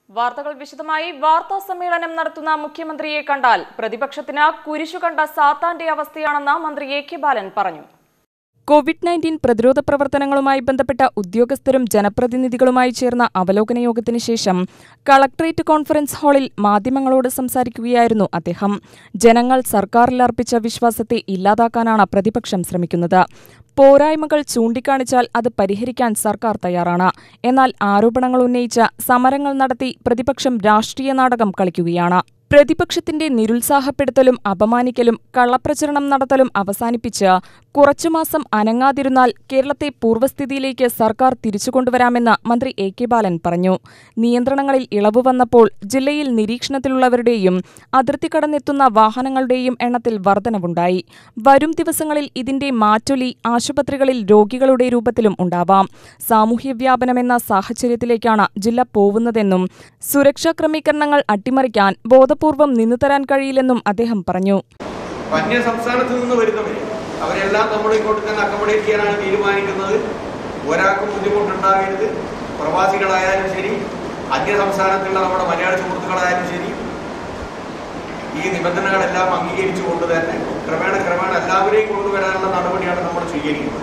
വാർത്തകൾ വിശദമായി വാർത്താ സമ്മേളനം നടത്തുന്ന മുഖ്യമന്ത്രിയെ കണ്ടാൽ പ്രതിപക്ഷത്തിന് കുരിശു കണ്ട സാത്താന്റെ അവസ്ഥയാണെന്ന് മന്ത്രി എ കെ ബാലൻ പറഞ്ഞു കോവിഡ് നയൻറ്റീൻ പ്രതിരോധ പ്രവർത്തനങ്ങളുമായി ബന്ധപ്പെട്ട ഉദ്യോഗസ്ഥരും ജനപ്രതിനിധികളുമായി ചേർന്ന അവലോകന യോഗത്തിന് ശേഷം കളക്ടറേറ്റ് കോൺഫറൻസ് ഹാളിൽ മാധ്യമങ്ങളോട് സംസാരിക്കുകയായിരുന്നു അദ്ദേഹം ജനങ്ങൾ സർക്കാരിൽ അർപ്പിച്ച വിശ്വാസത്തെ ഇല്ലാതാക്കാനാണ് പ്രതിപക്ഷം ശ്രമിക്കുന്നത് പോരായ്മകൾ ചൂണ്ടിക്കാണിച്ചാൽ അത് പരിഹരിക്കാൻ സർക്കാർ തയ്യാറാണ് എന്നാൽ ആരോപണങ്ങൾ ഉന്നയിച്ച് സമരങ്ങൾ നടത്തി പ്രതിപക്ഷം രാഷ്ട്രീയ നാടകം കളിക്കുകയാണ് പ്രതിപക്ഷത്തിന്റെ നിരുത്സാഹപ്പെടുത്തലും അപമാനിക്കലും കള്ളപ്രചരണം നടത്തലും അവസാനിപ്പിച്ച് കുറച്ചുമാസം അനങ്ങാതിരുന്നാൽ കേരളത്തെ പൂർവ്വസ്ഥിതിയിലേക്ക് സർക്കാർ തിരിച്ചുകൊണ്ടുവരാമെന്ന് മന്ത്രി എ കെ ബാലൻ പറഞ്ഞു നിയന്ത്രണങ്ങളിൽ ഇളവ് വന്നപ്പോൾ ജില്ലയിൽ നിരീക്ഷണത്തിലുള്ളവരുടെയും അതിർത്തി കടന്നെത്തുന്ന വാഹനങ്ങളുടെയും എണ്ണത്തിൽ വർധനവുണ്ടായി വരും ദിവസങ്ങളിൽ ഇതിന്റെ മാറ്റൊലി ആശുപത്രികളിൽ രോഗികളുടെ രൂപത്തിലും ഉണ്ടാവാം സാമൂഹ്യവ്യാപനമെന്ന സാഹചര്യത്തിലേക്കാണ് ജില്ല പോവുന്നതെന്നും സുരക്ഷാ ക്രമീകരണങ്ങൾ അട്ടിമറിക്കാൻ ബോധപൂർവം നിന്നു തരാൻ കഴിയില്ലെന്നും അദ്ദേഹം പറഞ്ഞു അന്യ സംസ്ഥാനത്ത് നിന്ന് വരുന്നവര് അവരെല്ലാം നമ്മൾ ഇങ്ങോട്ട് തന്നെ അക്കോമഡേറ്റ് ചെയ്യാനാണ് തീരുമാനിക്കുന്നത് ഒരാൾക്കും ബുദ്ധിമുട്ടുണ്ടാകരുത് പ്രവാസികളായാലും ശരി അന്യ സംസ്ഥാനത്തുള്ള നമ്മുടെ മലയാള സുഹൃത്തുക്കളായാലും ശരി ഈ നിബന്ധനകളെല്ലാം അംഗീകരിച്ചുകൊണ്ട് തന്നെ ക്രമേണ ക്രമേണ എല്ലാവരെയും കൊണ്ടുവരാനുള്ള നടപടിയാണ് നമ്മൾ സ്വീകരിക്കുന്നത്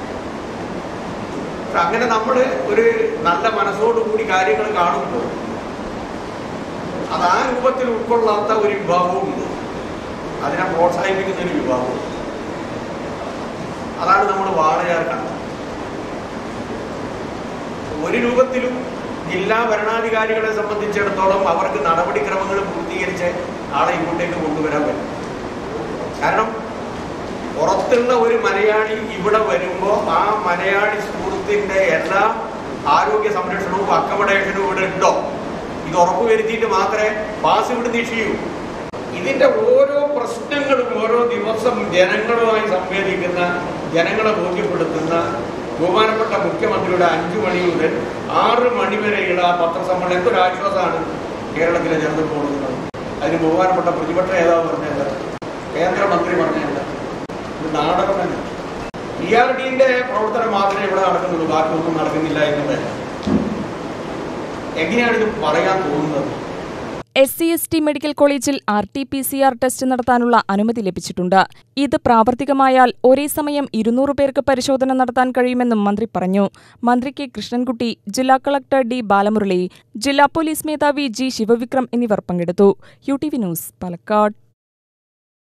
പക്ഷെ അങ്ങനെ നമ്മൾ ഒരു നല്ല മനസ്സോടുകൂടി കാര്യങ്ങൾ കാണുമ്പോൾ അത് ആ രൂപത്തിൽ ഉൾക്കൊള്ളാത്ത ഒരു വിഭാഗവുമുണ്ട് അതിനെ പ്രോത്സാഹിപ്പിക്കുന്ന ഒരു വിഭാഗവും അതാണ് നമ്മൾ വാളയാർ കണ്ടത് ഒരു രൂപത്തിലും ജില്ലാ ഭരണാധികാരികളെ സംബന്ധിച്ചിടത്തോളം അവർക്ക് നടപടിക്രമങ്ങൾ പൂർത്തീകരിച്ച് ആളെ ഇങ്ങോട്ടേക്ക് കൊണ്ടുവരാൻ പറ്റും കാരണം പുറത്തുള്ള ഒരു മലയാളി ഇവിടെ വരുമ്പോൾ ആ മലയാളി സുഹൃത്തിന്റെ എല്ലാ ആരോഗ്യ സംരക്ഷണവും അക്കമഡേഷനും ഇവിടെ ഉണ്ടോ ഇത് ഉറപ്പുവരുത്തിയിട്ട് മാത്രമേ പാസ് ഇവിടുന്ന് ഇഷ്യൂ ഇതിന്റെ ഓരോ പ്രശ്നങ്ങളും ഓരോ ദിവസം ജനങ്ങളുമായി സംവേദിക്കുന്ന ജനങ്ങളെ ബോധ്യപ്പെടുത്തുന്ന ബഹുമാനപ്പെട്ട മുഖ്യമന്ത്രിയുടെ അഞ്ചു മണി മുതൽ ആറ് മണി വരെയുള്ള ആ പത്രസമ്മേളനം എന്തൊരു ആശ്വാസമാണ് കേരളത്തിലെ ജനതയ്ക്ക് കൊടുക്കുന്നത് അതിന് ബഹുമാനപ്പെട്ട പ്രതിപക്ഷ നേതാവ് പറഞ്ഞത് കേന്ദ്രമന്ത്രി പറഞ്ഞത് ഇത് നാടകം തന്നെ പി ആർ ഡിന്റെ പ്രവർത്തനം മാത്രമേ ഇവിടെ നടക്കുന്നുള്ളൂ ബാക്കിയൊന്നും നടക്കുന്നില്ല എന്നുള്ളത് എങ്ങനെയാണ് ഇത് പറയാൻ തോന്നുന്നത് S C S T medical കോളേജിൽ R T P C R test നടത്താനുള്ള അനുമതി ലഭിച്ചിട്ടുണ്ട് ഇത് പ്രാവർത്തികമായാൽ ഒരേ സമയം ഇരുന്നൂറ് പേർക്ക് പരിശോധന നടത്താൻ കഴിയുമെന്നും മന്ത്രി പറഞ്ഞു മന്ത്രി കെ കൃഷ്ണൻകുട്ടി ജില്ലാ കളക്ടർ ഡി ബാലമുരളി ജില്ലാ പോലീസ് മേധാവി ജി ശിവവിക്രം എന്നിവർ പങ്കെടുത്തു U T V news Palakkad